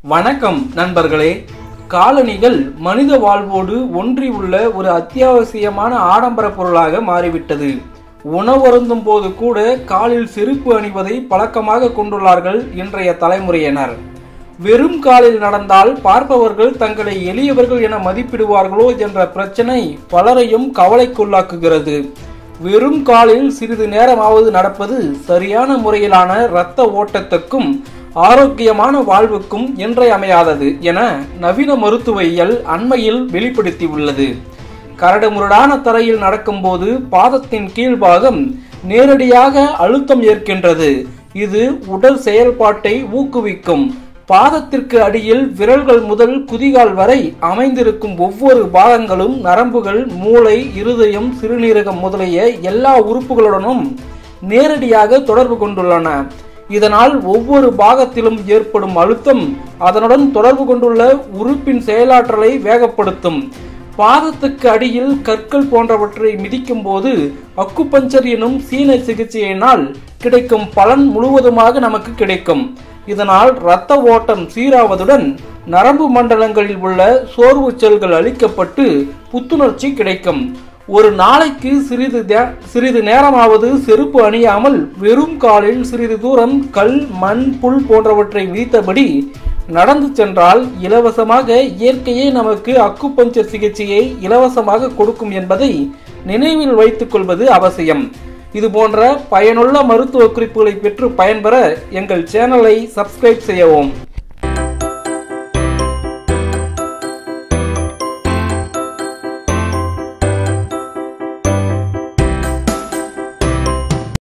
வணக்கம் நண்பர்களே காலணிகள் மனித வாழ்வோடு ஒன்றி உள்ள ஒரு அத்தியாவசியமான ஆடம்பர பொருளாக மாறிவிட்டது உணவருந்தும் போது கூட காலில் செருப்பு அணிவதை பழக்கமாக கொண்டுள்ளார்கள் இன்றைய தலைமுறையினர் வெறும் காலில் நடந்தால் பார்ப்பவர்கள் தங்களை எளியவர்கள் என மதிப்பிடுவார்களோ என்ற பிரச்சனை பலரையும் கவலைக்குள்ளாக்குகிறது வெறும் காலில் சிறிது நேரமாவது நடப்பது சரியான முறையிலான இரத்த ஓட்டத்துக்கும் ஆரோக்கியமான வாழ்வுக்கும் இன்றையமையாதது என நவீன மருத்துவியல் அண்மையில் வெளிப்படுத்தியுள்ளது கரடுமுரடான தரையில் நடக்கும்போது பாதத்தின் கீழ்பாகம் நேரடியாக அழுத்தம் ஏற்கின்றது இது உடல் செயல்பாட்டை ஊக்குவிக்கும் பாதத்திற்கு அடியில் விரல்கள் முதல் குதிகால் வரை அமைந்திருக்கும் ஒவ்வொரு பாகங்களும் நரம்புகள் மூளை இருதயம் சிறுநீரகம் முதலிய எல்லா உறுப்புகளுடனும் நேரடியாக தொடர்பு கொண்டுள்ளன இதனால் ஒவ்வொரு பாகத்திலும் ஏற்படும் அழுத்தம் அதனுடன் தொடர்பு கொண்டுள்ள உறுப்பின் செயலாற்றலை வேகப்படுத்தும் பாதத்துக்கு அடியில் கற்கள் போன்றவற்றை மிதிக்கும் போது அக்குபஞ்சர் எனும் சீன சிகிச்சையினால் கிடைக்கும் பலன் முழுவதுமாக நமக்கு கிடைக்கும் இதனால் இரத்த ஓட்டம் சீராவதுடன் நரம்பு மண்டலங்களில் உள்ள சோர்வு செல்கள் அழிக்கப்பட்டு புத்துணர்ச்சி கிடைக்கும் ஒரு நாளைக்கு சிறிது தே- சிறிது நேரமாவது செருப்பு அணியாமல் வெறும் காலில் சிறிது தூரம் கல் மண் புல் போன்றவற்றை மிதித்தபடி நடந்து சென்றால் இலவசமாக இயற்கையே நமக்கு அக்குபஞ்சர் சிகிச்சையை இலவசமாக கொடுக்கும் என்பதை நினைவில் வைத்துக் கொள்வது அவசியம் இது போன்ற பயனுள்ள மருத்துவ குறிப்புகளை பெற்று பயன்பெற எங்கள் சேனலை சப்ஸ்கிரைப் செய்யவும்